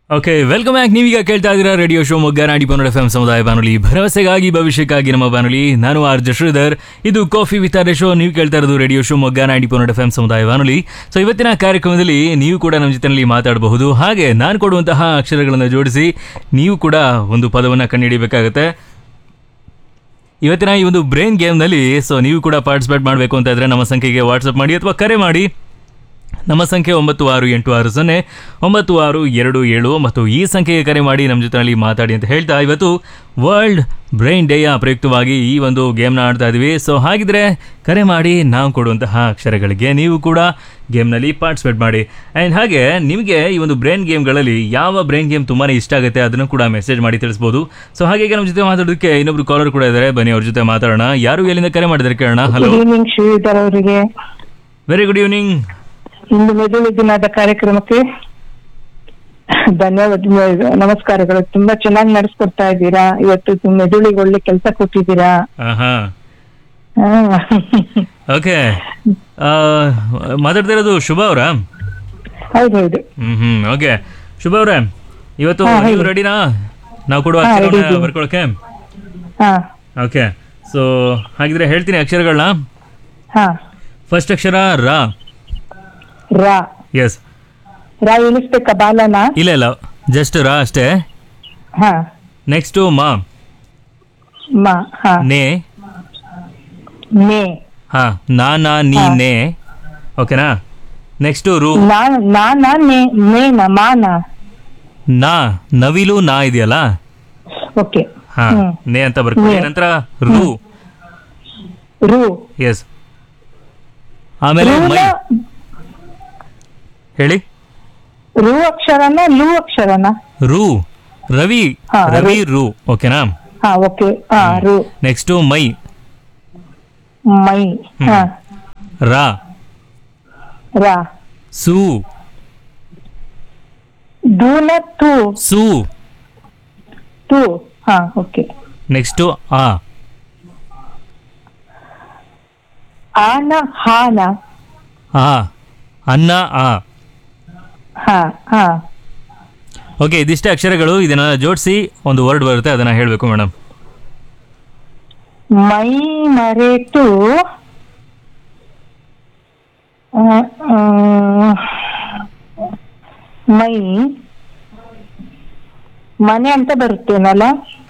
Okay welcome back ನೀವೀಗ ಕೇಳ್ತಾ ಇದ್ದೀರಾ ರೇಡಿಯೋ ಶೋ ಮೊಗ್ಗ ನಾಡಿ ಬಾನುಲಿ ಎಫ್ ಸಮುದಾಯ ಬಾನುಲಿ ಭರವಸೆಗಾಗಿ ಭವಿಷ್ಯಕ್ಕಾಗಿ ನಮ್ಮ ಬಾನುಲಿ ನಾನು ಆರ್ ಜಶ್ರೀಧರ್ ಇದು ಕಾಫಿ ವಿತ್ ಆರ್ ಶೋ ನೀವು ಕೇಳ್ತಾ ಇರೋದು ರೇಡಿಯೋ ಶೋ ಮೊಗ್ಗ ನಾಡಿ ಬಾನುಲಿ ಎಫ್ ಸಮುದಾಯ ಬಾನುಲಿ ಸೊ ಇವತ್ತಿನ ಕಾರ್ಯಕ್ರಮದಲ್ಲಿ ನೀವು ಕೂಡ ನಮ್ಮ ಜೊತೆಯಲ್ಲಿ ಮಾತಾಡಬಹುದು ಹಾಗೆ ನಾನು ಕೊಡುವಂತಹ ಅಕ್ಷರಗಳನ್ನು ಜೋಡಿಸಿ ನೀವು ಕೂಡ ಒಂದು ಪದವನ್ನು ಕಂಡುಹಿಡಿಯಬೇಕಾಗುತ್ತೆ ಇವತ್ತಿನ ಈ ಒಂದು ಬ್ರೈನ್ ಗೇಮ್ನಲ್ಲಿ ಸೊ ನೀವು ಕೂಡ ಪಾರ್ಟಿಸಿಪೇಟ್ ಮಾಡಬೇಕು ಅಂತ ಇದ್ರೆ ನಮ್ಮ ಸಂಖ್ಯೆಗೆ ವಾಟ್ಸಪ್ ಮಾಡಿ ಅಥವಾ ಕರೆ ಮಾಡಿ ನಮ್ಮ ಸಂಖ್ಯೆ ಒಂಬತ್ತು ಆರು ಎಂಟು ಆರು ಸೊನ್ನೆ ಒಂಬತ್ತು ಆರು ಎರಡು ಏಳು ಮತ್ತು ಈ ಸಂಖ್ಯೆಗೆ ಕರೆ ಮಾಡಿ ನಮ್ಮ ಜೊತೆಯಲ್ಲಿ ಮಾತಾಡಿ ಅಂತ ಹೇಳ್ತಾ ಇವತ್ತು ವರ್ಲ್ಡ್ ಬ್ರೈನ್ ಡೇಯ ಪ್ರಯುಕ್ತವಾಗಿ ಈ ಒಂದು ಗೇಮ್ನ ಆಡ್ತಾ ಇದ್ವಿ ಸೊ ಹಾಗಿದ್ರೆ ಕರೆ ಮಾಡಿ ನಾವು ಕೊಡುವಂತಹ ಅಕ್ಷರಗಳಿಗೆ ನೀವು ಕೂಡ ಗೇಮ್ನಲ್ಲಿ ಪಾರ್ಟಿಸಿಪೇಟ್ ಮಾಡಿ ಆ್ಯಂಡ್ ಹಾಗೆ ನಿಮಗೆ ಈ ಒಂದು ಬ್ರೈನ್ ಗೇಮ್ಗಳಲ್ಲಿ ಯಾವ ಬ್ರೈನ್ ಗೇಮ್ ತುಂಬಾ ಇಷ್ಟ ಆಗುತ್ತೆ ಅದನ್ನು ಕೂಡ ಮೆಸೇಜ್ ಮಾಡಿ ತಿಳಿಸ್ಬೋದು ಸೊ ಹಾಗೆ ನಮ್ಮ ಜೊತೆ ಮಾತಾಡೋದಕ್ಕೆ ಇನ್ನೊಬ್ರು ಕಾಲರ್ ಕೂಡ ಇದ್ದಾರೆ ಬನ್ನಿ ಅವ್ರ ಜೊತೆ ಮಾತಾಡೋಣ ಯಾರು ಎಲ್ಲಿಂದ ಕರೆ ಮಾಡಿದ್ದಾರೆ ಕೇಳೋಣ ಹಲೋ ಗುಡ್ ಈವ್ನಿಂಗ್ ಶ್ರೀಧರ್ ಅವರಿಗೆ ವೆರಿ ಗುಡ್ ಈವ್ನಿಂಗ್ ಇಂದು ಮೆದುಳು ದಿನದ ಕಾರ್ಯಕ್ರಮಕ್ಕೆ ಧನ್ಯವಾದ ನಮಸ್ಕಾರಗಳು ತುಂಬಾ ಚೆನ್ನಾಗಿ ನಡೆಸ್ಕೊಡ್ತಾ ಇದ್ದೀರಾ ಇವತ್ತು ಮೆದುಳಿಗೆ ಒಳ್ಳೆ ಕೆಲಸ ಕೊಟ್ಟಿದ್ದೀರಾ ಹಾಂ ಹಾ. ಓಕೆ ಮಾತಾಡ್ತಾ ಇರೋದು ಶುಭ ಅವರಾ ಹೌದೌದು ಹ್ಮ್ ಹ್ಮ್ ಓಕೆ ಶುಭ ಅವ್ರೆ ಇವತ್ತು ಹಾ, ನೀವು ಹೇಳಿ. ರೆಡಿನಾ ನಾವು ಕೊಡುವ ಹಾ, ಅಕ್ಷರಗಳನ್ನ ready ಇದ್ದೀನಿ. ಬರ್ಕೊಳಕ್ಕೆ ಹಾ ಓಕೆ ಸೊ ಹಾಗಿದ್ರೆ ಹೇಳ್ತೀನಿ ಅಕ್ಷರಗಳನ್ನ ಹಾ ಫಸ್ಟ್ ಅಕ್ಷರ ರ ರಾ ಎಸ್ ರಾ ಇಳಿಸ್ಬೇಕಾ ಬಾಲನ ಇಲ್ಲ ಇಲ್ಲ ಜಸ್ಟ್ ರ ಅಷ್ಟೇ ಹಾ ನೆಕ್ಸ್ಟು ಮಾ ಮ ಹಾ ನೇ ಮೇ ಹಾ ನಾ ನಾ ನೀ ಹಾ. ನೇ ಓಕೆನಾ ನೆಕ್ಸ್ಟು ರು ನಾನ್ ನಾನ ನೇ ನೇನ ಮಾನ ನಾ ನವಿಲು ನಾ ಇದೆಯಲ್ಲ ಓಕೆ ಹಾ ಹ್ಮ್. ನೇ ಅಂತ ಬರ್ಕೊಳ್ಳಿ ನೇ. ನಂತರ ರು ರು ಎಸ್ ಆಮೇಲೆ ರೂನ ಮೈ ಹೇಳಿ ರು ಅಕ್ಷರನ ಲು ಅಕ್ಷರನ ರು ರವಿ ಹಾ, ರವಿ ರು ಓಕೆನಾ ಹಾ ಓಕೆ ಹಾ ರು ನೆಕ್ಸ್ಟ್ ಮೈ ಮೈ ಹಾ ರಾ ರಾ ಸು ದೂನ ತು ಸು ತು ಹಾ ಓಕೆ ನೆಕ್ಸ್ಟ್ ಆ ಆನ ಹಾನ ಆ ಅನ್ನ ಆ ಹಾ ಹಾ ಓಕೆ ಇದಿಷ್ಟೇ ಅಕ್ಷರಗಳು ಇದನ್ನ ಜೋಡಿಸಿ ಒಂದು ವರ್ಡ್ ಬರುತ್ತೆ ಅದನ್ನ ಹೇಳಬೇಕು ಮೇಡಮ್ ಮೈ ಮರೆತು ಆ, ಆ, ಮೈ ಮನೆ ಅಂತ ಬರುತ್ತೇನಲ್ಲ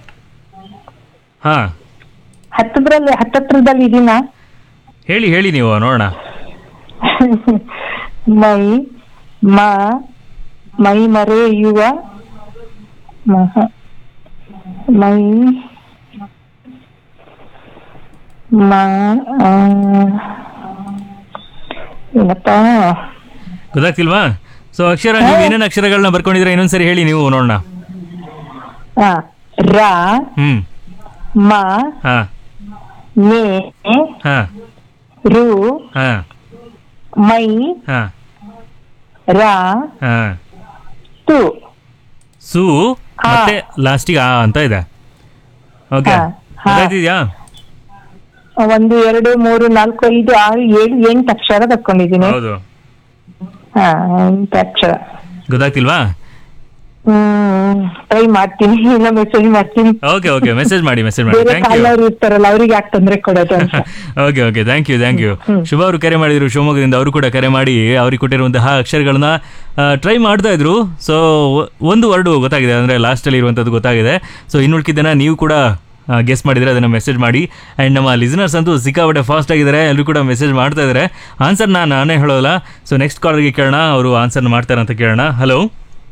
ಹಾ ಹತ್ತದ್ರಲ್ಲಿ ಹತ್ತತ್ರದಲ್ಲಿ ಇದೀನ ಹೇಳಿ ಹೇಳಿ ನೀವು ನೋಡೋಣ ಮೈ ಮ ಮೈ ಮರೆಯುವ ಮಹ ಮೈ ಮ ಆ, ಏನಪ್ಪಾ ಗೊತ್ತಾಗ್ತಿಲ್ವಾ ಸೊ ಅಕ್ಷರ ನೀವು ಏನೇನು ಅಕ್ಷರಗಳನ್ನ ಬರ್ಕೊಂಡಿದ್ರೆ ಇನ್ನೊಂದ್ಸರಿ ಹೇಳಿ ನೀವು ನೋಡೋಣ ಆ, ರ ಹ್ಮ್ ಮ ಹಾ ಮೇ ಹಾ ರು ಹಾ ಮೈ ಹಾ ರ ಹಾ ತು ಸು ಆ. ಮತ್ತೆ ಲಾಸ್ಟಿಗೆ ಆ ಅಂತ ಇದೆ ಓಕೆ ಹಾ, ಹಾ. ಗೊತ್ತಾಯ್ತಿದ್ಯಾ ಒಂದು ಎರಡು ಮೂರು ನಾಲ್ಕು ಐದು ಆರು ಏಳು ಎಂಟು ಅಕ್ಷರ ತಕೊಂಡಿದ್ದೀನಿ ಹೌದು ಹಾ ಎಂಟು ಅಕ್ಷರ ಗೊತ್ತಾಗ್ತಿಲ್ವಾ ಹ್ಮ್ ಟ್ರೈ ಮಾಡ್ತೀನಿ ಇಲ್ಲ ಮೆಸೇಜ್ ಮಾಡ್ತೀನಿ ಓಕೆ ಓಕೆ ಮೆಸೇಜ್ ಮಾಡಿ ಮೆಸೇಜ್ ಮಾಡಿ ಬೇರೆ ಥ್ಯಾಂಕ್ ಯು ಕಾಲವ್ರು ಇರ್ತಾರಲ್ಲ ಅವ್ರಿಗೆ ಯಾಕೆ ತೊಂದ್ರೆ ಕೊಡೋದು ಅಂತ okay okay thank you thank you Shubha ಅವರು ಕರೆ ಮಾಡಿದ್ರು ಶಿವಮೊಗ್ಗದಿಂದ ಅವರು ಕೂಡ ಕರೆ ಮಾಡಿ ಅವ್ರಿಗೆ ಕೊಟ್ಟಿರುವಂತಹ ಅಕ್ಷರಗಳನ್ನ ಟ್ರೈ ಮಾಡ್ತಾ ಇದ್ರು ಸೊ ಒಂದು ವರ್ಡು ಗೊತ್ತಾಗಿದೆ ಅಂದರೆ ಲಾಸ್ಟಲ್ಲಿ ಇರುವಂಥದ್ದು ಗೊತ್ತಾಗಿದೆ ಸೊ ಇನ್ನುಳ್ಕಿದ್ದನ್ನ ನೀವು ಕೂಡ ಗೆಸ್ ಮಾಡಿದರೆ ಅದನ್ನು ಮೆಸೇಜ್ ಮಾಡಿ ಆ್ಯಂಡ್ ನಮ್ಮ ಲಿಸನರ್ಸ್ ಅಂತೂ ಸಿಕ್ಕಾಪಟ್ಟೆ ಫಾಸ್ಟ್ ಆಗಿದ್ದಾರೆ ಎಲ್ಲರೂ ಕೂಡ ಮೆಸೇಜ್ ಮಾಡ್ತಾ ಇದ್ದಾರೆ ಆನ್ಸರ್ ನಾನು ನಾನೇ ಹೇಳೋಲ್ಲ ಸೊ ನೆಕ್ಸ್ಟ್ ಕಾಲರ್ಗೆ ಕೇಳೋಣ ಅವರು ಆನ್ಸರ್ನ ಮಾಡ್ತಾರೆ ಅಂತ ಕೇಳೋಣ ಹಲೋ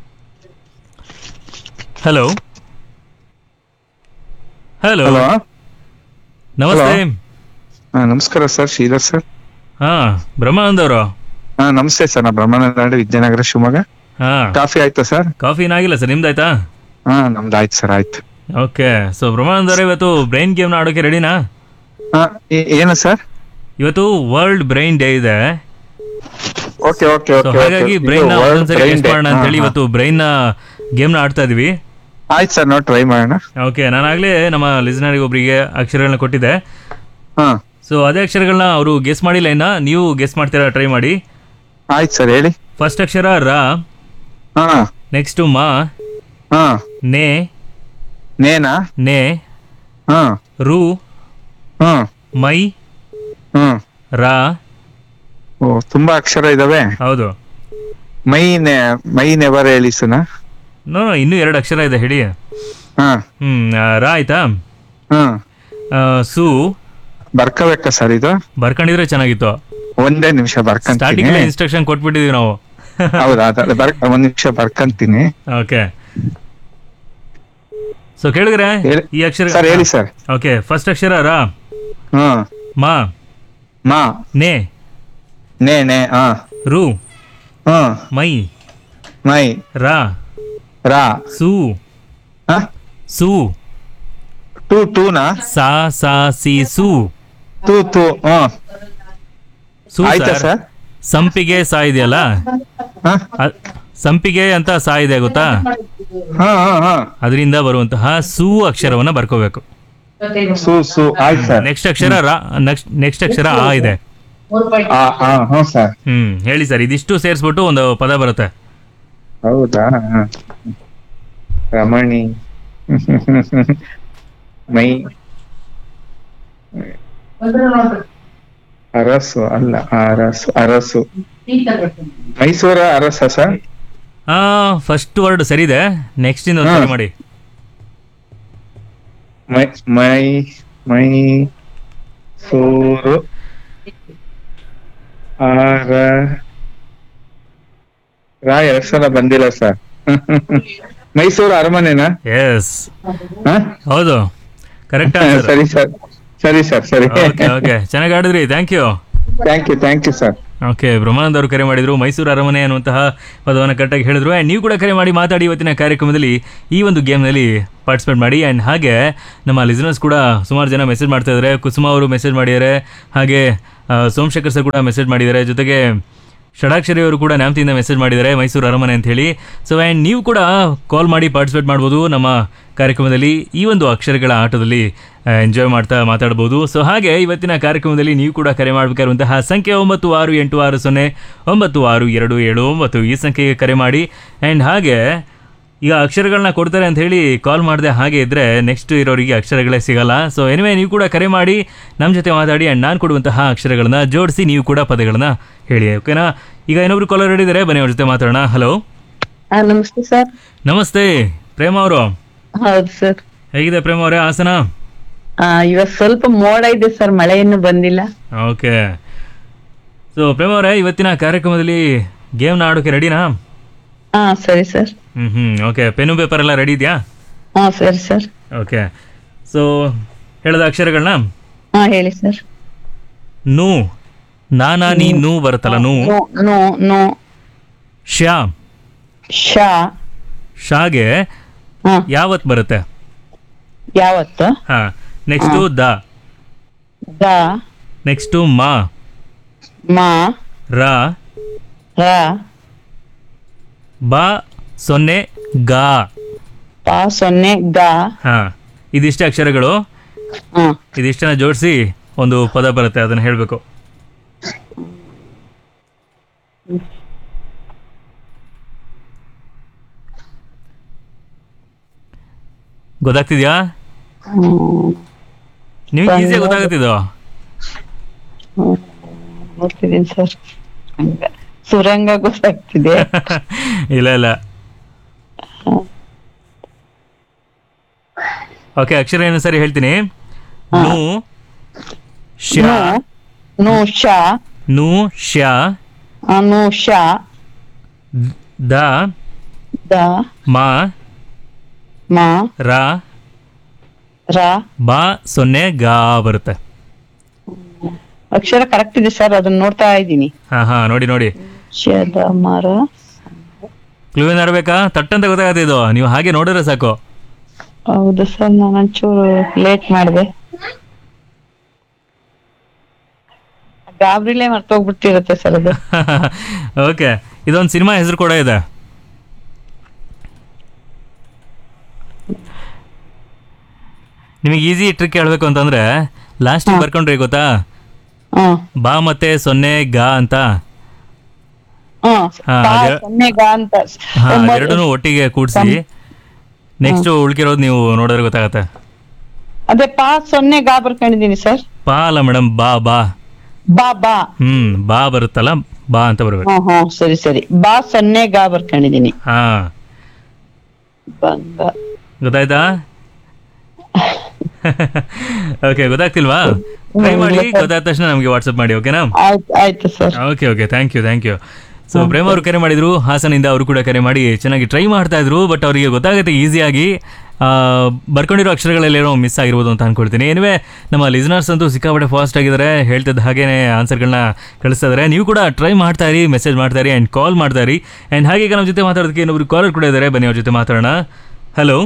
ಹಲೋ ಹಲೋ ಹಲೋ ನಮಸ್ತೆ ಹಾ ನಮಸ್ಕಾರ ಸರ್ ಶ್ರೀಧರ್ ಸರ್ ಹಾ ಬ್ರಹ್ಮಾನಂದ್ ಅವರು ಹಾ ನಮಸ್ತೆ ಸರ್ ನಾ ಬ್ರಹ್ಮಾನಂದ ವಿದ್ಯಾನಗರ ಶಿವಮೊಗ್ಗ ಹಾ ಕಾಫಿ ಆಯ್ತಾ ಸರ್ ಕಾಫಿ ಏನಾಗಿಲ್ಲ ಸರ್ ನಿಮ್ದಾಯ್ತಾ ಹಾ ನಮ್ದು ಆಯ್ತು ಸರ್ ಆಯ್ತು ಓಕೆ ಸೊ ಬ್ರಹ್ಮಾನಂದ್ ಅವರೇ ಇವತ್ತು ಬ್ರೈನ್ ಗೇಮ್ನ ಆಡೋಕೆ ರೆಡಿನಾ ಹಾ ಏ- ಏನು ಸರ್ ಇವತ್ತು ವರ್ಲ್ಡ್ ಬ್ರೈನ್ ಡೇ ಇದೆ ಓಕೆ ಓಕೆ ಸೊ ಓಕೆ ಹಾಗಾಗಿ ಬ್ರೈನ್ ಒಂದ್ಸರಿ ಗೆಸ್ಟ್ ಮಾಡೋಣ ಅಂತ ಹೇಳಿ ಇವತ್ತು ಬ್ರೈನ್ ಗೇಮ್ನ ಆಡ್ತಾ ಇದೀವಿ ಆಯ್ತು ಸರ್ ನಾವು ಟ್ರೈ ಮಾಡೋಣ ಓಕೆ ನಾನಾಗಲೇ ನಮ್ಮ ಲಿಸನರಿಗೆ ಒಬ್ಬರಿಗೆ ಅಕ್ಷರಗಳನ್ನ ಕೊಟ್ಟಿದ್ದೆ ಹಾ ಸೊ ಅದೇ ಅಕ್ಷರಗಳನ್ನ ಅವರು ಗೆಸ್ ಮಾಡಿಲ್ಲ ಇನ್ನ ನೀವು ಗೆಸ್ ಮಾಡ್ತೀರಾ ಟ್ರೈ ಮಾಡಿ ಆಯ್ತು ಸರ್ ಹೇಳಿ ಫಸ್ಟ್ ಅಕ್ಷರ ರ ಹಾ ನೆಕ್ಸ್ಟ್ ಮಾ ಹಾ ನೆ ನೇನಾ ನೆ ಹಾ ರು ಹ್ಮ್ ಮೈ ಹ್ಮ್ ರಾ ಓ ತುಂಬಾ ಅಕ್ಷರ ಇದಾವೆ ಹೌದು ಮೈ ನೆ ಮೈ ನೆವರ್ ಹೇಳಿಸುನ ನೋ ನೋ, ಇನ್ನೂ ಎರಡು ಅಕ್ಷರ ಇದೆ ಹೇಳಿ ಹಾ ಹ್ಮ್ ಆ, ರಾ ಆಯ್ತಾ ಹ್ಮ್ ಆ, ಸು ಬರ್ಕೋಬೇಕಾ ಸರ್ ಇದು ಬರ್ಕೊಂಡಿದ್ರೆ ಚೆನ್ನಾಗಿತ್ತು ಒಂದೇ ನಿಮಿಷ ಸ್ಟಾರ್ಟಿಂಗ್ ಬರ್ಕಂತೀನಿ ಇನ್ಸ್ಟ್ರಕ್ಷನ್ ಕೊಟ್ಬಿಟ್ಟಿದೀವಿ ನಾವು ಹೌದಾ ಅದ ಬರ್ ಒಂದ್ ನಿಮಿಷ ಬರ್ಕಂತೀನಿ ಓಕೆ ಸೊ ಕೇಳಿದ್ರೆ ಹೇಳಿ. ಈ ಅಕ್ಷರ ಸರ್ ಹೇಳಿ ಸರ್ ಓಕೆ ಫಸ್ಟ್ ಅಕ್ಷರ ರಾ ಹ್ಮ್ ಮಾ ಮಾ ನೆ ನೇ ನೇ ಹಾ ರು ಹ್ಮ್ ಮೈ ಮೈ ರಾ ರಾ ಸು ಹಾ ಸು ಟೂ ಟೂನಾ ಸಾ ಸಾ ಸಿ ಸು ಟೂ ಟೂ ಹ್ಮ್ ಸು ಆಯ್ತಾ ಸರ್ ಸರ್ ಸಂಪಿಗೆ ಸಾ ಇದೆಯಲ್ಲ ಹಾ ಅ- ಸಂಪಿಗೆ ಅಂತ ಸಾ ಇದೆ ಗೊತ್ತಾ ಹಾ ಹಾ ಹಾ ಅದರಿಂದ ಬರುವಂತಹ ಸು ಅಕ್ಷರವನ್ನ ಬರ್ಕೋಬೇಕು ಸು ಸು ಆಯ್ತು ಸರ್ ನೆಕ್ಸ್ಟ್ ಅಕ್ಷರ ರಾ ನೆಕ್ಸ್ಟ್ ನೆಕ್ಸ್ಟ್ ಅಕ್ಷರ ಆ ಇದೆ ಆ ಆ ಹ್ಞೂ ಸರ್ ಹ್ಮ್ ಹೇಳಿ ಸರ್ ಇದಿಷ್ಟು ಸೇರಿಸ್ಬಿಟ್ಟು ಒಂದು ಪದ ಬರುತ್ತೆ ಹೌದಾ ಹ. ರಮಣಿ ಮೈ ಅರಸು ಅಲ್ಲ ಅರಸು ಅರಸು ಮೈಸೂರ ಅರಸ ಸರ್ ಆ ಫಸ್ಟ್ ವರ್ಡ್ ಸರಿ ಇದೆ ನೆಕ್ಸ್ಟ್ ಇಂದ ಒಂದು ಹಾ. ಸರಿ ಮಾಡಿ ಮೈ ಮೈ ಮೈ ಸೂರು ಆರ ರಾ ಎರಡ್ ಸಲ ಬಂದಿಲ್ಲ ಸರ್ ಮೈಸೂರು ಅರಮನೆನಾ ಎಸ್ ಹ? ಹೌದು ಕರೆಕ್ಟ್ ಸರಿ ಸರ್ ಸರಿ ಸರ್ ಸರಿ ಓಕೆ ಓಕೆ ಚೆನ್ನಾಗಿ ಆಡಿದ್ರಿ thank you thank you thank you sir okay Brahmanand ಅವರು ಕರೆ ಮಾಡಿದ್ರು ಮೈಸೂರು ಅರಮನೆ ಅನ್ನುವಂತಹ ಪದವನ್ನು ಕರೆಕ್ಟಾಗಿ ಹೇಳಿದ್ರು ಆ್ಯಂಡ್ ನೀವು ಕೂಡ ಕರೆ ಮಾಡಿ ಮಾತಾಡಿ ಇವತ್ತಿನ ಕಾರ್ಯಕ್ರಮದಲ್ಲಿ ಈ ಒಂದು ಗೇಮ್ನಲ್ಲಿ ಪಾರ್ಟಿಸಿಪೇಟ್ ಮಾಡಿ ಆ್ಯಂಡ್ ಹಾಗೆ ನಮ್ಮ ಲಿಸನರ್ಸ್ ಕೂಡ ಸುಮಾರು ಜನ ಮೆಸೇಜ್ ಮಾಡ್ತಾ ಇದ್ದಾರೆ ಕುಸುಮ ಅವರು ಮೆಸೇಜ್ ಮಾಡಿದ್ದಾರೆ ಹಾಗೆ ಆ, ಸೋಮಶೇಖರ್ ಸರ್ ಕೂಡ ಮೆಸೇಜ್ ಮಾಡಿದ್ದಾರೆ ಜೊತೆಗೆ ಷಡಾಕ್ಷರಿ ಅವರು ಕೂಡ ನ್ಯಾಮ್ತಿಯಿಂದ ಮೆಸೇಜ್ ಮಾಡಿದ್ದಾರೆ ಮೈಸೂರು ಅರಮನೆ ಅಂತ ಹೇಳಿ ಸೊ ಆ್ಯಂಡ್ ನೀವು ಕೂಡ ಕಾಲ್ ಮಾಡಿ ಪಾರ್ಟಿಸಿಪೇಟ್ ಮಾಡ್ಬೋದು ನಮ್ಮ ಕಾರ್ಯಕ್ರಮದಲ್ಲಿ ಈ ಒಂದು ಅಕ್ಷರಗಳ ಆಟದಲ್ಲಿ ಎಂಜಾಯ್ ಮಾಡ್ತಾ ಮಾತಾಡ್ಬೋದು ಸೊ ಹಾಗೆ ಇವತ್ತಿನ ಕಾರ್ಯಕ್ರಮದಲ್ಲಿ ನೀವು ಕೂಡ ಕರೆ ಮಾಡಬೇಕಾಗಿರುವಂತಹ ಸಂಖ್ಯೆ ಒಂಬತ್ತು ಆರು ಎಂಟು ಆರು ಸೊನ್ನೆ ಒಂಬತ್ತು ಆರು ಎರಡು ಏಳು ಒಂಬತ್ತು ಈ ಸಂಖ್ಯೆಗೆ ಕರೆ ಮಾಡಿ ಆ್ಯಂಡ್ ಹಾಗೆ ಈಗ ಅಕ್ಷರಗಳನ್ನ ಕೊಡ್ತಾರೆ ಅಂತ ಹೇಳಿ ಕಾಲ್ ಮಾಡದೆ ಹಾಗೆ ಇದ್ರೆ ನೆಕ್ಸ್ಟ್ ಇರೋರಿಗೆ ಅಕ್ಷರಗಳೇ ಸಿಗಲ್ಲ ಸೊ ಎನಿವೆ ನೀವು ಕೂಡ ಕರೆ ಮಾಡಿ ನಮ್ಮ ಜೊತೆ ಮಾತಾಡಿ ಆ್ಯಂಡ್ ನಾನು ಕೊಡುವಂತಹ ಅಕ್ಷರಗಳನ್ನ ಜೋಡಿಸಿ ನೀವು ಕೂಡ ಪದಗಳನ್ನ ಹೇಳಿ ಓಕೆನಾ ಈಗ ಇನ್ನೊಬ್ರು ಕಾಲರ್ ಹಿಡಿದರೆ ಬನ್ನಿ ಅವ್ರ ಜೊತೆ ಮಾತಾಡೋಣ ಹಲೋ ಹಾ ನಮಸ್ತೆ ಸರ್ ನಮಸ್ತೆ ಪ್ರೇಮ ಅವರು ಹೌದು ಸರ್ ಹೇಗಿದೆ ಪ್ರೇಮ ಅವರೇ ಹಾಸನ ಇವಾಗ ಸ್ವಲ್ಪ ಮೋಡ ಇದೆ ಸರ್ ಮಳೆ ಇನ್ನು ಬಂದಿಲ್ಲ ಓಕೆ ಸೊ ಪ್ರೇಮ ಅವರೇ ಇವತ್ತಿನ ಕಾರ್ಯಕ್ರಮದಲ್ಲಿ ಗೇಮ್ನ ಆಡೋಕೆ ರೆಡಿನಾ ಹಾ ಸರಿ ಸರ್ ಹ್ಮ್ ಹ್ಮ್ ಓಕೆ ಪೆನ್ನು ಪೇಪರ್ ಎಲ್ಲ ರೆಡಿ ಇದೆಯಾ ಹಾ ಸರಿ ಸರ್ ಓಕೆ ಸೊ ಹೇಳದ ಅಕ್ಷರಗಳನ್ನ ಹಾ ಹೇಳಿ ಸರ್ ನು ನಾನಾ ನೀ ನೂ ಬರುತ್ತಲ್ಲ ನೂ ನೋ ನೋ ನೋ ಶ್ಯಾ ಶಾ ಶಾಗೆ ಹಾ ಯಾವತ್ ಬರುತ್ತೆ ಯಾವತ್ತು ಹಾ ನೆಕ್ಸ್ಟು ದ ದ ನೆಕ್ಸ್ಟು ಮಾ ಮಾ ರ ರ ಬ ಸೊನ್ನೆ ಗಾ ಪ ಸೊನ್ನೆ ಗ ಹಾ ಇದಿಷ್ಟೇ ಅಕ್ಷರಗಳು ಹಾ ಇದಿಷ್ಟನ್ನ ಜೋಡಿಸಿ ಒಂದು ಪದ ಬರುತ್ತೆ ಅದನ್ನ ಹೇಳಬೇಕು ಗೊತ್ತಾಗ್ತಿದ್ಯಾ ಹ್ಮ್. ನಿಮ್ಗೆ ಈಸಿಯಾಗಿ ಗೊತ್ತಾಗುತ್ತಿದ್ದು ನೋಡ್ತಿದ್ದೀನಿ ಸರ್ ಸುರಂಗ ಗೊತ್ತಾಗ್ತಿದೆ ಇಲ್ಲ ಇಲ್ಲ ಓಕೆ ಅಕ್ಷರ ಏನು ಸರಿ ಹೇಳ್ತೀನಿ ನು ಶ ನೋ ನೋ ಶಾ ನು ಶ ಆ, ನೋ ಶಾ ದ ದ ಮ ಮ ರ ರ ಬ ಸೊನ್ನೆ ಗಾ ಬರುತ್ತೆ ಅಕ್ಷರ ಕರೆಕ್ಟ್ ಇದೆ ಸರ್ ಅದನ್ನ ನೋಡ್ತಾ ಇದ್ದೀನಿ ಹಾ ಹಾ ನೋಡಿ ನೋಡಿ ಶದ ಮರ ಕ್ಲೂ ಏನಾರು ಬೇಕಾ ತಟ್ಟಂತ ಗೊತ್ತಾಗತ್ತೆ ಇದು ನೀವು ಹಾಗೆ ನೋಡಿದ್ರೆ ಸಾಕು ಹೌದು ಸರ್ ನಾನು ಒಂಚೂರು ಲೇಟ್ ಮಾಡಿದೆ ಗಾಬ್ರಿಲೇ ಮರ್ತೋಗ್ಬಿಟ್ಟಿರುತ್ತೆ ಸರ್ ಅದು ಓಕೆ ಇದೊಂದು ಸಿನಿಮಾ ಹೆಸರು ಕೂಡ ಇದೆ ನಿಮಗೆ ಈಸಿ ಟ್ರಿಕ್ ಹೇಳ್ಬೇಕು ಅಂತಂದ್ರೆ ಲಾಸ್ಟ್ ಬರ್ಕೊಂಡ್ರಿ ಗೊತ್ತಾ ಹ್ಮ್ ಬಾ ಮತ್ತೆ ಸೊನ್ನೆ ಗಾ ಅಂತ ಹ್ಮ್ ಹಾ, ಪ ಅದೇ- ಸೊನ್ನೆ ಗ ಅಂತ ಹಾ ಒಂಬತ್ತು- ಎರಡನ್ನೂ ಒಟ್ಟಿಗೆ ಕೂಡಿಸಿ ನೆಕ್ಸ್ಟ್ ಉಳ್ಕಿರೋದು ನೀವು ನೋಡಿದ್ರೆ ಗೊತ್ತಾಗತ್ತೆ ಅದೇ ಪಾ ಸೊನ್ನೆ ಗಾ ಬರ್ಕೊಂಡಿದೀನಿ ಸರ್ ಪಾ ಅಲ್ಲ ಮೇಡಮ್ ಬಾ ಬಾ ಬಾ ಬಾ ಹ್ಮ್ ಬಾ ಬರುತ್ತಲ್ಲ ಬಾ ಅಂತ ಬರ್ಬೇಕು ಹ್ಮ್ ಹ್ಮ್ ಸರಿ ಸರಿ ಬಾ ಸೊನ್ನೆ ಗಾ ಬರ್ಕೊಂಡಿದೀನಿ ಹಾ ಬಂಗ ಗೊತ್ತಾಯ್ತಾ ಓಕೆ ಗೊತ್ತಾಗ್ತಿಲ್ವಾ ಟ್ರೈ ಮಾಡಿ ಗೊತ್ತಾದ ತಕ್ಷಣ ನಮಗೆ ವಾಟ್ಸಪ್ ಮಾಡಿ ಓಕೆನಾ ಆಯ್ತು ಆಯ್ತು sir okay okay thank you thank you so Prema ಅವರು ಕರೆ ಮಾಡಿದ್ರು ಹಾಸನಿಂದ ಅವರು ಕೂಡ ಕರೆ ಮಾಡಿ ಚೆನ್ನಾಗಿ ಟ್ರೈ ಮಾಡ್ತಾ ಇದ್ರು ಬಟ್ ಅವರಿಗೆ ಗೊತ್ತಾಗುತ್ತೆ ಈಸಿಯಾಗಿ ಬರ್ಕೊಂಡಿರೋ ಅಕ್ಷರಗಳಲ್ಲೇನೋ ಮಿಸ್ ಆಗಿರ್ಬೋದು ಅಂತ ಅನ್ಕೊಳ್ತೀನಿ ಏನಿವೆ ನಮ್ಮ ಲಿಸನರ್ಸ್ ಅಂತೂ ಸಿಕ್ಕಾಪಟ್ಟೆ ಫಾಸ್ಟ್ ಆಗಿದ್ದಾರೆ ಹೇಳ್ತಿದ್ದ ಹಾಗೇನೆ ಆನ್ಸರ್ಗಳನ್ನ ಕಳಿಸ್ತಾ ಇದ್ದಾರೆ ನೀವು ಕೂಡ ಟ್ರೈ ಮಾಡ್ತಾ ಇರಿ ಮೆಸೇಜ್ ಮಾಡ್ತಾ ಇರಿ ಆ್ಯಂಡ್ ಕಾಲ್ ಮಾಡ್ತಾ ಇರಿ ಆ್ಯಂಡ್ ಹಾಗೆ ಈಗ ನಮ್ಮ ಜೊತೆ ಮಾತಾಡೋದಕ್ಕೆ ಇನ್ನೊಬ್ರು ಕಾಲರ್ ಕೂಡ ಇದ್ದಾರೆ ಬನ್ನಿ ಅವ್ರ ಜೊತೆ ಮಾತಾಡೋಣ ಹಲೋ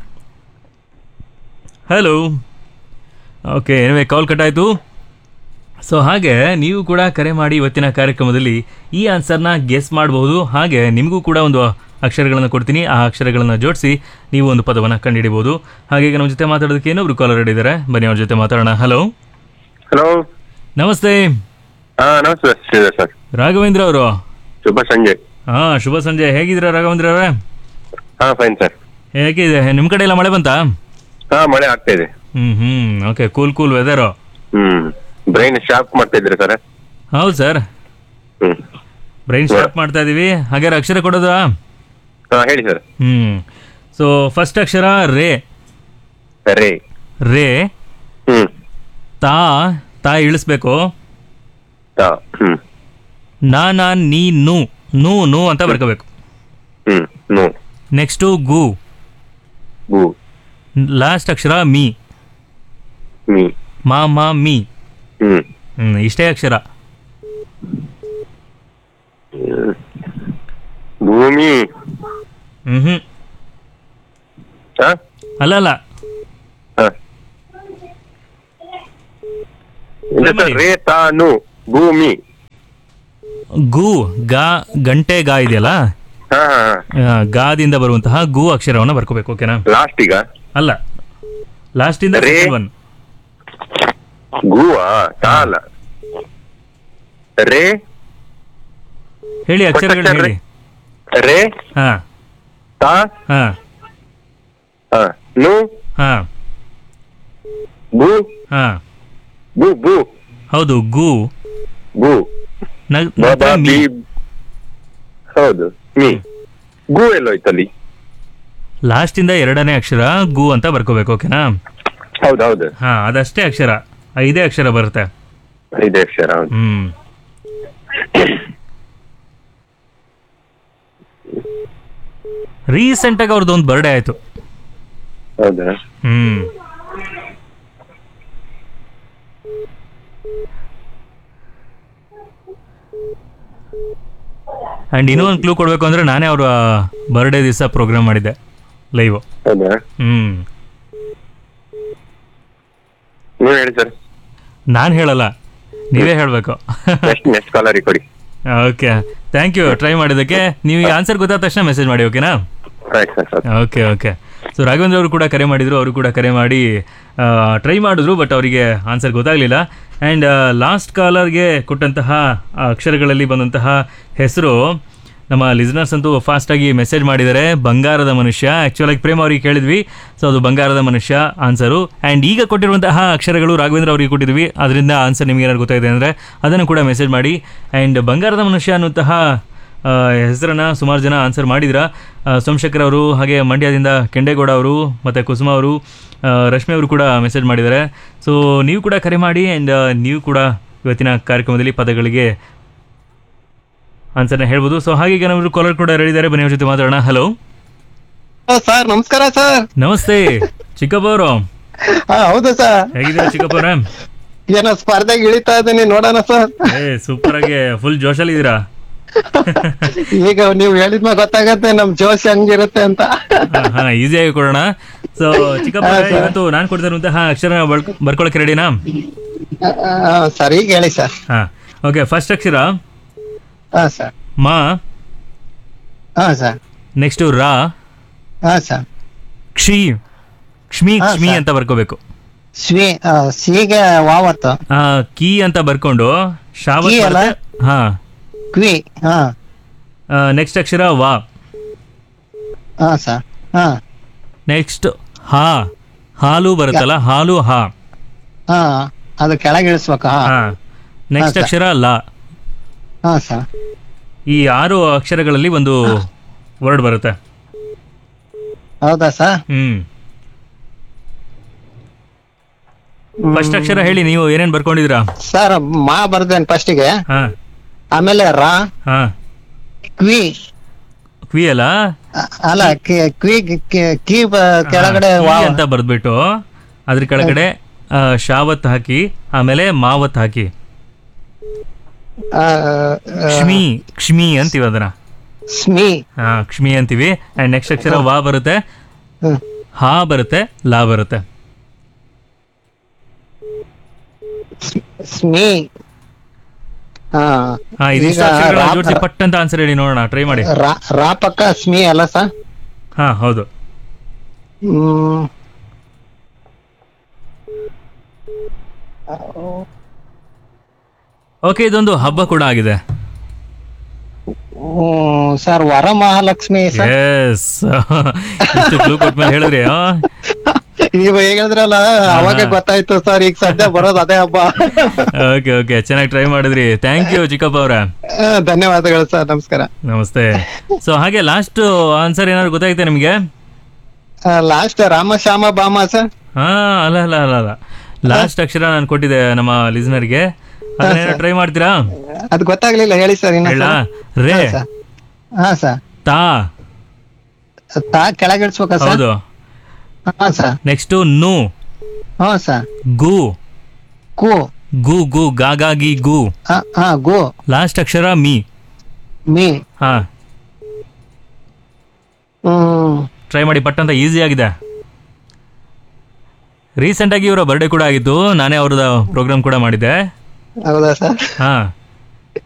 ಹಲೋ ಓಕೆ ಏನಿವೆ ಕಾಲ್ ಕಟ್ ಆಯಿತು ಸೊ ಹಾಗೆ ನೀವು ಕೂಡ ಕರೆ ಮಾಡಿ ಇವತ್ತಿನ ಕಾರ್ಯಕ್ರಮದಲ್ಲಿ ಈ ಆನ್ಸರ್ನ ಗೆಸ್ ಮಾಡಬಹುದು ಹಾಗೆ ನಿಮಗೂ ಕೂಡ ಒಂದು ಅಕ್ಷರಗಳನ್ನು ಕೊಡ್ತೀನಿ ಆ ಅಕ್ಷರಗಳನ್ನು ಜೋಡಿಸಿ ನೀವು ಒಂದು ಪದವನ್ನು ಕಂಡುಹಿಡಿಬಹುದು ಹಾಗೆ ಈಗ ನಮ್ಮ ಜೊತೆ ಮಾತಾಡೋದಕ್ಕೆ ಇನ್ನೊಬ್ರು ಕಾಲರ್ ಇದ್ದಾರೆ ಬನ್ನಿ ಅವ್ರ ಜೊತೆ ಮಾತಾಡೋಣ ಹಲೋ ಹಲೋ ನಮಸ್ತೆ ಹಾ ನಮಸ್ತೆ ಶ್ರೀಧರ್ ಸರ್ ರಾಘವೇಂದ್ರ ಅವರು ಶುಭ ಸಂಜೆ ಹಾ ಶುಭ ಸಂಜೆ ಹೇಗಿದ್ದೀರಾ ರಾಘವೇಂದ್ರ ಅವರೇ ಹಾ ಫೈನ್ ಸರ್ ಹೇಗಿದೆ ನಿಮ್ಮ ಕಡೆ ಎಲ್ಲ ಮಳೆ ಬಂತಾ ಹಾ ಮಳೆ ಆಗ್ತಾ ಇದೆ ಹ್ಮ್ ಹ್ಮ್ okay cool cool weather hmm brain sharp ಮಾಡ್ತಾ ಇದ್ರಿ ಸರ್ ಹೌದು ಸರ್ ಹ್ಮ್ ಬ್ರೈನ್ ಸ್ಟಾರ್ಟ್ ಮಾಡ್ತಾ ಇದೀವಿ ಹಾಗೆ ಅಕ್ಷರ ಕೊಡೋದಾ ಹಾ ಹೇಳಿ ಸರ್ ಹ್ಮ್ ಸೊ ಫಸ್ಟ್ ಅಕ್ಷರ ರೇ ರೇ ರೇ ಹ್ಮ್ ತಾ ತಾ ಇಳಿಸ್ಬೇಕು ತಾ ಹ್ಮ್ ನಾ ನಾ ನೀ ನು ನು ನು ಅಂತ ಬರ್ಕೋಬೇಕು ಹ್ಮ್ ನೋ ನೆಕ್ಸ್ಟು ಗು ಗು ಲಾಸ್ಟ್ ಅಕ್ಷರ ಮೀ ಮೀ ಮಾ ಮಾ ಮೀ ಹ್ಮ್ ಹ್ಮ್ ಇಷ್ಟೇ ಅಕ್ಷರ ಭೂಮಿ ಹ್ಮ್ ಹ್ಮ್ ಹಾ ಅಲ್ಲ ಅಲ್ಲ ಹಾ ಇಲ್ಲ ಮಾಡಿ. ಸರ್ ರೇ ತಾನು ಭೂಮಿ ಗು ಗಾ ಗಂಟೆ ಗಾ ಇದೆಯಲ್ಲ ಹಾ ಹಾ ಹಾ ಆ, ಗಾದಿಂದ ಬರುವಂತಹ ಗು ಅಕ್ಷರವನ್ನು ಬರ್ಕೋಬೇಕು ಓಕೆನಾ ಲಾಸ್ಟ್ ಈಗ ಅಲ್ಲ ಲಾಸ್ಟಿಂದ ರೇ. ಸೆಕೆಂಡ್ ಒನ್ ಗೂವಾ ತಾಲ ರೇ ಹೇಳಿ ಅಕ್ಷರಗಳು ಅಕ್ಷರ ಹೇಳಿ ರೇ ಹಾ ತಾ ಹಾ ಹಾ ನು ಹಾ ಬು ಹಾ ಬು ಬು ಹೌದು ಗು ಗು ನ- ಬ ನಂತರ ಬ ಮೀ. ಬಿ ಹೌದು ಮೀ ಗು ಎಲ್ಲೋಯ್ತಲ್ಲಿ ಲಾಸ್ಟಿಂದ ಎರಡನೇ ಅಕ್ಷರ ಗು ಅಂತ ಬರ್ಕೋಬೇಕು ಓಕೆನಾ ಹೌದೌದು ಹಾ ಅದಷ್ಟೇ ಅಕ್ಷರ ಐದೇ ಅಕ್ಷರ ಬರುತ್ತೆ ಇದೆ ಅಕ್ಷರ ಹೌದು ಹ್ಮ್ ರೀಸೆಂಟ್ ಆಗಿ ಅವ್ರದ್ದು ಒಂದು ಬರ್ಡೇ ಆಯ್ತು ಹೌದಾ ಹ್ಮ್ ಅಂಡ್ ಇನ್ನೂ ಒಂದು ಕ್ಲೂ ಕೊಡ್ಬೇಕು ಅಂದ್ರೆ ನಾನೇ ಅವ್ರ ಬರ್ಡೇ ದಿವಸ ಪ್ರೋಗ್ರಾಮ್ ಮಾಡಿದ್ದೆ ಲೈವ್ ಹೌದಾ ಹ್ಮ್ ನೀವು ಹೇಳಿ ಸರ್ ನಾನು ಹೇಳಲ್ಲ ನೀವೇ ಹೇಳಬೇಕು ನೆಕ್ಸ್ಟ್ ನೆಕ್ಸ್ಟ್ ಕಾಲರಿಗೆ ಕೊಡಿ ಓಕೆ ಥ್ಯಾಂಕ್ ಯು ಟ್ರೈ ಮಾಡಿದ್ದಕ್ಕೆ ನೀವು ಈ ಆನ್ಸರ್ ಗೊತ್ತಾದ ತಕ್ಷಣ ಮೆಸೇಜ್ ಮಾಡಿ ಓಕೆನಾ ಆಯ್ತು sir sir okay okay so Raghavendra ಅವರು ಕೂಡ ಕರೆ ಮಾಡಿದ್ರು ಅವರು ಕೂಡ ಕರೆ ಮಾಡಿ ಟ್ರೈ ಮಾಡಿದ್ರು ಬಟ್ ಅವರಿಗೆ ಆನ್ಸರ್ ಗೊತ್ತಾಗಲಿಲ್ಲ ಆ್ಯಂಡ್ ಲಾಸ್ಟ್ ಕಾಲರ್ಗೆ ಕೊಟ್ಟಂತಹ ಆ ಅಕ್ಷರಗಳಲ್ಲಿ ಬಂದಂತಹ ಹೆಸರು ನಮ್ಮ ಲಿಸ್ನರ್ಸ್ ಅಂತೂ ಫಾಸ್ಟಾಗಿ ಮೆಸೇಜ್ ಮಾಡಿದ್ದಾರೆ ಬಂಗಾರದ ಮನುಷ್ಯ ಆ್ಯಕ್ಚುಲಾಗಿ ಪ್ರೇಮ್ ಅವರಿಗೆ ಕೇಳಿದ್ವಿ ಸೊ ಅದು ಬಂಗಾರದ ಮನುಷ್ಯ ಆನ್ಸರು ಆ್ಯಂಡ್ ಈಗ ಕೊಟ್ಟಿರುವಂತಹ ಅಕ್ಷರಗಳು ರಾಘವೇಂದ್ರ ಅವರಿಗೆ ಕೊಟ್ಟಿದ್ವಿ ಅದರಿಂದ ಆನ್ಸರ್ ನಿಮಗೆ ಏನಾದ್ರು ಗೊತ್ತಾಗಿದೆ ಅಂದರೆ ಅದನ್ನು ಕೂಡ ಮೆಸೇಜ್ ಮಾಡಿ ಆ್ಯಂಡ್ ಬಂಗಾರದ ಮನುಷ್ಯ ಅನ್ನುವಂತಹ ಆ, ಹೆಸರನ್ನ ಸುಮಾರು ಜನ ಆನ್ಸರ್ ಮಾಡಿದ್ರ ಆ, ಸೋಮಶೇಖರ್ ಅವರು ಹಾಗೆ ಮಂಡ್ಯದಿಂದ ಕೆಂಡೇಗೌಡ ಅವರು ಮತ್ತು ಕುಸುಮ ಅವರು ಆ, ರಶ್ಮಿ ಅವರು ಕೂಡ ಮೆಸೇಜ್ ಮಾಡಿದ್ದಾರೆ ಸೊ ನೀವು ಕೂಡ ಕರೆ ಮಾಡಿ ಆ್ಯಂಡ್ ನೀವು ಕೂಡ ಇವತ್ತಿನ ಕಾರ್ಯಕ್ರಮದಲ್ಲಿ ಪದಗಳಿಗೆ ಆನ್ಸರ್ನ ಹೇಳ್ಬೋದು ಸೊ ಹಾಗೆ ಈಗ ನಮ್ಮರು ಕಾಲರ್ ಕೂಡ ರೆಡಿ ಇದ್ದಾರೆ ಬನ್ನಿ ಅವ್ರ ಜೊತೆ ಮಾತಾಡೋಣ ಹಲೋ ಸರ್ ನಮಸ್ಕಾರ ಸರ್ ನಮಸ್ತೆ ಚಿಕ್ಕಪ್ಪ ಅವರು ಹಾ ಹೌದು ಸರ್ ಹೇಗಿದ್ದೀರಾ ಚಿಕ್ಕಪ್ಪ ಅವರೇ ಏನೋ ಸ್ಪರ್ಧೆಗೆ ಇಳಿತಾ ಇದ್ದೀನಿ ನೋಡೋಣ ಸರ್ ಏ ಸೂಪರ್ ಆಗಿ ಫುಲ್ ಜೋಶಲ್ಲಿ ಇದ್ದೀರಾ ಈಗ ನೀವು ಹೇಳಿದ್ಮೇಲೆ ಗೊತ್ತಾಗತ್ತೆ ನಮ್ ಜೋಶ್ ಹೆಂಗಿರುತ್ತೆ ಅಂತ ಹಾ ಈಸಿಯಾಗಿ ಕೊಡೋಣ ಸೊ ಚಿಕ್ಕಪ್ಪ ಅವರೇ, ಇವತ್ತು ನಾನು ಕೊಡ್ತಿರುವಂತಹ ಅಕ್ಷರ ಬರ್ಕೊಳಕ್ಕೆ ರೆಡಿನಾ ಆ, ಸರ್ ಈಗ ಹೇಳಿ ಸರ್ ಹಾ ಓಕೆ ಫಸ್ಟ್ ಅಕ್ಷರ ಹಾ ಸರ್ ಮಾ ಹಾ ಸರ್ ನೆಕ್ಸ್ಟ್ ರಾ ಹಾ ಸರ್ ಕ್ಷಿ ಕ್ಷ್ಮಿ ಹಾ, ಕ್ಷ್ಮಿ ಸರ್. ಅಂತ ಬರ್ಕೋಬೇಕು ಸ್ವೀ ಆ, ಸಿಗೆ ವಾವತ್ತು ಆ, ಕೀ ಅಂತ ಬರ್ಕೊಂಡು ಶಾವತ್ ಕೀ ಅಲ್ಲ? ಬರುತ್ತೆ. ಹಾ ಕ್ವಿ ಹಾ ನೆಕ್ಸ್ಟ್ ಅಕ್ಷರ ವಾ ಹಾ ಸರ್ ಹಾ ನೆಕ್ಸ್ಟ್ ಹಾ ಹಾಲು ಬರುತ್ತಲ್ಲ ಹಾಲು ಹಾ ಹಾ ಅದು ಕೆಳಗೆ ಇಳಿಸ್ಬೇಕಾ ಹಾ ಹಾ ನೆಕ್ಸ್ಟ್ ಹಾ, ಅಕ್ಷರ ಲ ಹಾ ಸರ್ ಈ ಆರು ಅಕ್ಷರಗಳಲ್ಲಿ ಒಂದು ವರ್ಡ್ ಬರುತ್ತೆ ಹೌದಾ ಸರ್ ಹ್ಮ್ ಫಸ್ಟ್ ಅಕ್ಷರ ಹೇಳಿ ನೀವು ಏನೇನ್ ಬರ್ಕೊಂಡಿದ್ದೀರಾ ಸರ್ ಮಾ ಬರ್ದೇನ್ ಫಸ್ಟಿಗೆ ಹಾ ಆಮೇಲೆ ರಾ ಹಾ ಕ್ವಿ ಕ್ವಿ ಅಲ್ಲ ಅ- ಅಲ್ಲ ಕಿ- ಕ್ವಿ ಕಿ- ಕಿ ಬ- ಕೆಳಗಡೆ ಹಾ, ಕಿ ವಾವ್. ಅಂತ ಬರ್ದ್ಬಿಟ್ಟು ಅದ್ರ ಕೆಳಗಡೆ ಆ, ಶಾವತ್ ಹಾಕಿ ಆಮೇಲೆ ಮಾವತ್ ಹಾಕಿ ಆ, ಆ, ಕ್ಷ್ಮಿ ಕ್ಷ್ಮಿ ಅಂತೀವಿ ಅದನ್ನ ಸ್ಮಿ ಹಾ ಕ್ಷ್ಮಿ ಅಂತೀವಿ ಅಂಡ್ ನೆಕ್ಸ್ಟ್ ಅಕ್ಷರ ವಾ ಬರುತ್ತೆ ಹ್ಮ್. ಹಾ ಬರುತ್ತೆ ಲಾ ಬರುತ್ತೆ ಸ್ಮಿ ಹಾ ಹಾ ಇದಿಷ್ಟು ಈಗ ಅಕ್ಷರಗಳ ರಾ- ಜೋಡಿಸಿ ಪಟ್ ಅಂತ ಆನ್ಸರ್ ಹೇಳಿ ನೋಡೋಣ ಟ್ರೈ ಮಾಡಿ ರಾ- ರಾ ಪಕ್ಕ ಸ್ಮಿ ಅಲ್ಲ ಸರ್ ಹಾ ಹೌದು ಹ್ಮ್ ಓಕೆ ಇದೊಂದು ಹಬ್ಬ ಕೂಡ ಆಗಿದೆ ಹ್ಮ್, ಸರ್ ವರಮಹಾಲಕ್ಷ್ಮಿ ಸರ್ ಎಸ್ ಇಷ್ಟು ಕ್ಲೂ ಕೊಟ್ಮೇಲೆ ಹೇಳಿದ್ರಿ ಆ? ನೀವು ಹೇಳಿದ್ರಲ್ಲ ಅವಾಗ ಗೊತ್ತಾಯ್ತು ಸರ್ ಈಗ ಸದ್ಯ ಬರೋದು ಅದೇ ಹಬ್ಬ ಓಕೆ ಓಕೆ ಚೆನ್ನಾಗಿ ಟ್ರೈ ಮಾಡಿದ್ರಿ ಥ್ಯಾಂಕ್ ಯು ಚಿಕ್ಕಪ್ಪ ಅವರ ಆ, ಧನ್ಯವಾದಗಳು ಸರ್ ನಮಸ್ಕಾರ ನಮಸ್ತೆ ಸೊ ಹಾಗೆ ಲಾಸ್ಟ್ ಆನ್ಸರ್ ಏನಾದ್ರು ಗೊತ್ತಾಯ್ತಾ ನಿಮಗೆ ಲಾಸ್ಟ್ ರಾಮ ಶ್ಯಾಮ ಬಾಮ ಸರ್ ಹಾ ಅಲ್ಲ ಅಲ್ಲ ಅಲ್ಲ ಅಲ್ಲ ಲಾಸ್ಟ್ ಅಕ್ಷರ ನಾನು ಕೊಟ್ಟಿದ್ದೆ ನಮ್ಮ ಲಿಸನರ್ಗೆ ಅದನ್ನೇನೋ ಟ್ರೈ ಮಾಡ್ತೀರಾ ಅದ್ ಗೊತ್ತಾಗ್ಲಿಲ್ಲ ಹೇಳಿ ಸರ್ ಇನ್ನ ಹೇಳ ರೇ ಹಾ ಸರ್ ತಾ ತಾ ಕೆಳಗಿಡ್ಸ್ಬೇಕಾ ಸರ್ ಹೌದು ಹಾ ಸರ್ ನೆಕ್ಸ್ಟ್ ನು ಹಾ ಸರ್ ಗು ಕು ಗು ಗು ಗಾಗಾಗಿ ಗು ಹಾ ಹಾ ಗು ಲಾಸ್ಟ್ ಅಕ್ಷರ ಮಿ ಮೀ ಹಾ ಹ್ಮ್ ಟ್ರೈ ಮಾಡಿ ಪಟ್ ಅಂತ ಈಸಿ ಆಗಿದೆ ರೀಸೆಂಟ್ ಆಗಿ ಇವರ ಬರ್ಡೇ ಕೂಡ ಆಗಿತ್ತು ನಾನೇ ಅವ್ರದ ಪ್ರೋಗ್ರಾಮ್ ಕೂಡ ಮಾಡಿದ್ದೆ ಹೌದಾ ಸರ್ ಹಾ